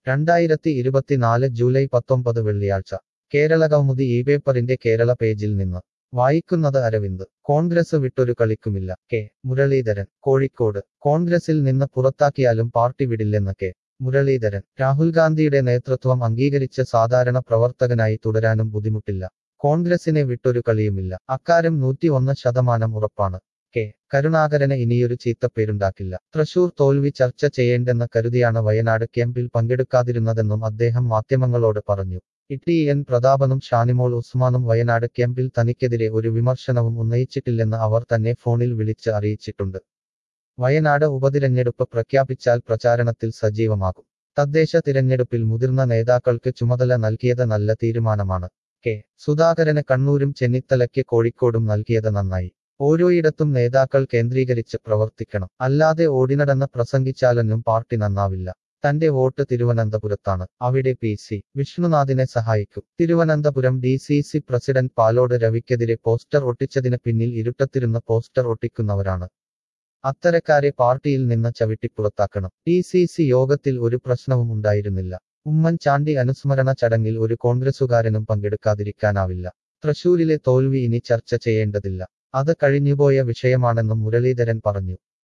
രണ്ടായിരത്തി ഇരുപത്തിനാല് ജൂലൈ പത്തൊമ്പത് വെള്ളിയാഴ്ച കേരള കൗമുദി ഈ പേപ്പറിന്റെ കേരള പേജിൽ നിന്ന് വായിക്കുന്നത് അരവിന്ദ് കോൺഗ്രസ് വിട്ടൊരു കളിക്കുമില്ല കെ മുരളീധരൻ കോഴിക്കോട് കോൺഗ്രസിൽ നിന്ന് പുറത്താക്കിയാലും പാർട്ടി വിടില്ലെന്ന് കെ മുരളീധരൻ രാഹുൽ ഗാന്ധിയുടെ നേതൃത്വം അംഗീകരിച്ച സാധാരണ പ്രവർത്തകനായി തുടരാനും ബുദ്ധിമുട്ടില്ല കോൺഗ്രസിനെ വിട്ടൊരു കളിയുമില്ല അക്കാര്യം നൂറ്റി ഒന്ന് ശതമാനം ഉറപ്പാണ് കെ കരുണാകരന് ഇനിയൊരു ചീത്തപ്പേരുണ്ടാക്കില്ല തൃശൂർ തോൽവി ചർച്ച ചെയ്യേണ്ടെന്ന് കരുതിയാണ് വയനാട് ക്യാമ്പിൽ പങ്കെടുക്കാതിരുന്നതെന്നും അദ്ദേഹം മാധ്യമങ്ങളോട് പറഞ്ഞു ഇടി എൻ പ്രതാപനും ഷാനിമോൾ ഉസ്മാനും വയനാട് ക്യാമ്പിൽ തനിക്കെതിരെ ഒരു വിമർശനവും ഉന്നയിച്ചിട്ടില്ലെന്ന് അവർ തന്നെ ഫോണിൽ വിളിച്ച് അറിയിച്ചിട്ടുണ്ട് വയനാട് ഉപതിരഞ്ഞെടുപ്പ് പ്രഖ്യാപിച്ചാൽ പ്രചാരണത്തിൽ സജീവമാകും തദ്ദേശ തിരഞ്ഞെടുപ്പിൽ മുതിർന്ന നേതാക്കൾക്ക് ചുമതല നൽകിയത് നല്ല തീരുമാനമാണ് കെ സുധാകരന് കണ്ണൂരും ചെന്നിത്തലയ്ക്ക് കോഴിക്കോടും നൽകിയത് നന്നായി ഓരോയിടത്തും നേതാക്കൾ കേന്ദ്രീകരിച്ച് പ്രവർത്തിക്കണം അല്ലാതെ ഓടിനടന്ന് പ്രസംഗിച്ചാലൊന്നും പാർട്ടി നന്നാവില്ല തന്റെ വോട്ട് തിരുവനന്തപുരത്താണ് അവിടെ പി സി വിഷ്ണുനാഥിനെ സഹായിക്കും Thiruvananthapuram D C C president Palode രവിക്കെതിരെ പോസ്റ്റർ ഒട്ടിച്ചതിന് പിന്നിൽ ഇരുട്ടത്തിരുന്ന് പോസ്റ്റർ ഒട്ടിക്കുന്നവരാണ് അത്തരക്കാരെ പാർട്ടിയിൽ നിന്ന് ചവിട്ടിപ്പുറത്താക്കണം ഡി സി സി യോഗത്തിൽ ഒരു പ്രശ്നവും ഉണ്ടായിരുന്നില്ല ഉമ്മൻചാണ്ടി അനുസ്മരണ ചടങ്ങിൽ ഒരു കോൺഗ്രസുകാരനും പങ്കെടുക്കാതിരിക്കാനാവില്ല തൃശൂരിലെ തോൽവി ഇനി ചർച്ച ചെയ്യേണ്ടതില്ല അത് കഴിഞ്ഞുപോയ വിഷയമാണെന്നും മുരളീധരൻ പറഞ്ഞു